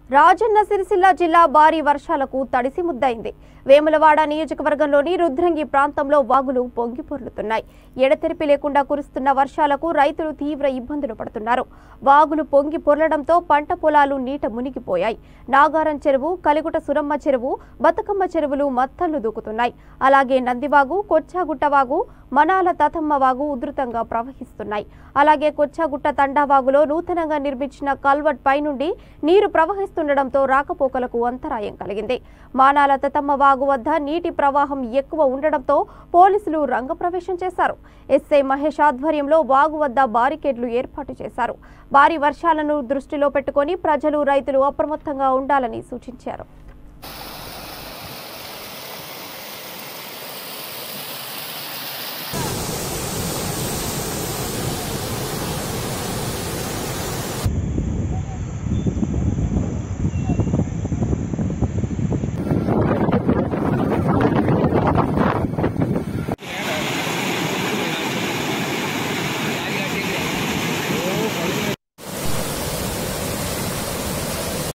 రాజన్న సిరిసిల్ల జిల్లా భారీ వర్షాలకు తడిసి ముద్దయింది వేములవాడ నియోజకవర్గంలోని రుద్రంగి ప్రాంతంలో వాగులు పొంగి పొర్లుతున్నాయి ఎడతెరిపి లేకుండా కురుస్తున్న వర్షాలకు రైతులు తీవ్ర ఇబ్బందులు పడుతున్నారు వాగులు పొంగి పొర్లడంతో పంట పొలాలు నీట మునిగిపోయాయి నాగారం చెరువు కలిగుట సురమ్మ చెరువు బతుకమ్మ చెరువులు మత్తళ్లు దూకుతున్నాయి అలాగే నందివాగు కొచ్చాగుట్ట వాగు మనాల తతమ్మ వాగు ఉధృతంగా ప్రవహిస్తున్నాయి అలాగే కొచ్చాగుట్ట తండావాగులో నూతనంగా నిర్మించిన కల్వర్ట్ పై నుండి నీరు ప్రవహిస్తుండటంతో రాకపోకలకు అంతరాయం కలిగింది మానాల తతమ్మ వాగు వద్ద నీటి ప్రవాహం ఎక్కువ ఉండడంతో పోలీసులు రంగప్రవేశం చేశారు ఎస్ఐ మహేష్ ఆధ్వర్యంలో వాగు వద్ద బారికేడ్లు ఏర్పాటు చేశారు భారీ వర్షాలను దృష్టిలో పెట్టుకొని ప్రజలు రైతులు అప్రమత్తంగా ఉండాలని సూచించారు